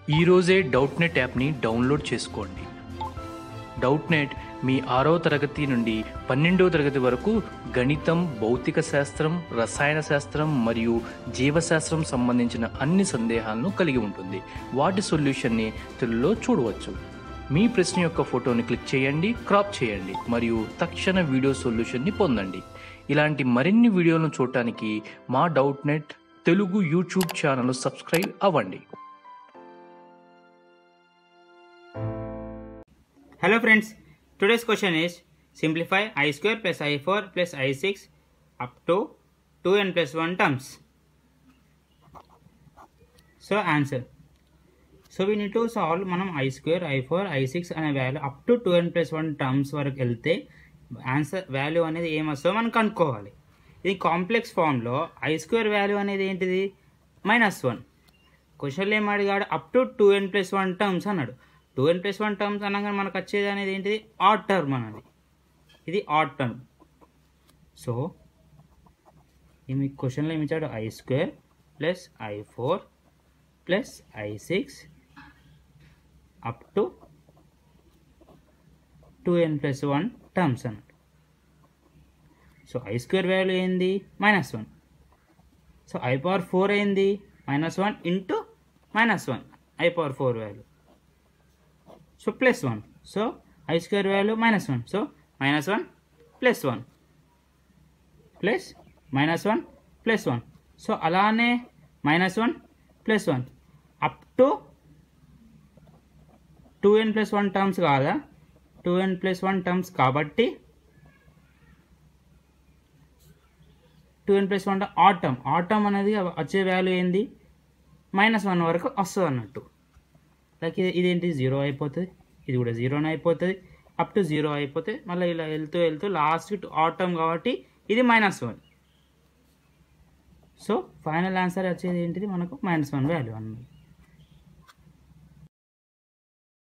ఈరోజే Doubtnut యాప్ని download చేసుకోండి డౌట్ నెట్ మీ ఆరో తరగతి నుండి పన్నెండవ తరగతి వరకు గణితం భౌతిక శాస్త్రం రసాయన శాస్త్రం మరియు జీవశాస్త్రం సంబంధించిన అన్ని సందేహాలను కలిగి ఉంటుంది వాటి సొల్యూషన్ని తెలుగులో చూడవచ్చు మీ ప్రశ్న యొక్క ఫోటోని క్లిక్ చేయండి క్రాప్ చేయండి మరియు తక్షణ వీడియో సొల్యూషన్ని పొందండి ఇలాంటి మరిన్ని వీడియోలను చూడటానికి మా Doubtnut Telugu YouTube channel subscribe అవ్వండి Hello friends, today's question is simplify i square plus i4 plus i6 up to 2n plus 1 terms. So answer. So we need to solve మనం I square I four I six అనే value up to two N plus one terms వరకు వెళ్తే answer value అనేది ఏమొస్తుందో మనం కనుక్కోవాలి ఇది complex ఫామ్లో I square value అనేది ఏంటిది మైనస్ వన్ క్వశ్చన్లో ఏం అడిగాడు up to two N plus one terms అన్నాడు two N plus one terms అనగా మనకు వచ్చేది అనేది ఏంటిది ఆడ్ టర్మ్ అన్నది ఇది ఆడ్ టర్మ్ సో ఈ క్వశ్చన్లో ఏమి ఇచ్చాడు I square plus I four plus I six up to two N plus one terms అన్నట్టు సో ఐ స్క్వేర్ వాల్యూ ఏంది minus one so I power four ఏంది minus one into minus one I power four value so plus one so I square value minus one so minus one plus one plus minus one plus one so అలానే minus one plus one up to two N plus one terms కాదా two N plus one terms కాబట్టి two N plus one odd term odd term అనేది వచ్చే value ఏంది minus one వరకు వస్తుంది అన్నట్టు like ఇది ఇదేంటి జీరో అయిపోతుంది ఇది కూడా జీరోనే అయిపోతుంది అప్ టు జీరో అయిపోతే మళ్ళీ ఇలా వెళ్తూ వెళ్తూ లాస్ట్ ఆడ్ టర్మ్ కాబట్టి ఇది minus one so final answer వచ్చేది ఏంటిది మనకు మైనస్ వన్ వాల్యూ అన్నది